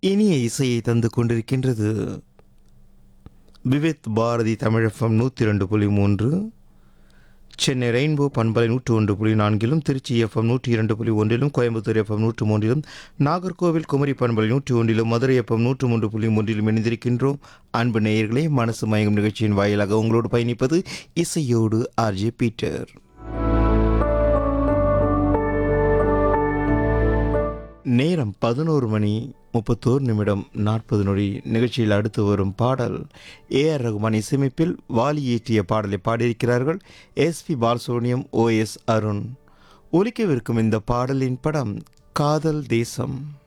இனிய இசையை தந்து கொண்டிருக்கின்றது விவேத் பாரதி தமிழகம் நூற்றி ரெண்டு புள்ளி மூன்று சென்னை ரெயின்போ பண்பலை நூற்று ஒன்று புள்ளி நான்கிலும் திருச்சி எஃப்எம் நூற்றி இரண்டு புள்ளி ஒன்றிலும் கோயம்புத்தூர் எஃப்எம் நூற்று மூன்றிலும் நாகர்கோவில் குமரி பண்பலை நூற்றி ஒன்றிலும் மதுரை எஃப்எம் நூற்று மூன்று புள்ளி மூன்றிலும் இணைந்திருக்கின்றோம் அன்பு நேயர்களே மனசு மயங்கும் நிகழ்ச்சியின் வாயிலாக உங்களோடு பயணிப்பது இசையோடு ஆர்ஜே பீட்டர் நேரம் பதினோரு மணி முப்பத்தோரு நிமிடம் நாற்பது நொடி நிகழ்ச்சியில் அடுத்து வரும் பாடல் ஏஆர் ரகுமான் இசையமைப்பில் வாலி இயற்றிய பாடலை பாடியிருக்கிறார்கள் SP Balasubrahmanyam O S Arun ஒலிக்கவிருக்கும் இந்த பாடலின் படம் காதல் தேசம்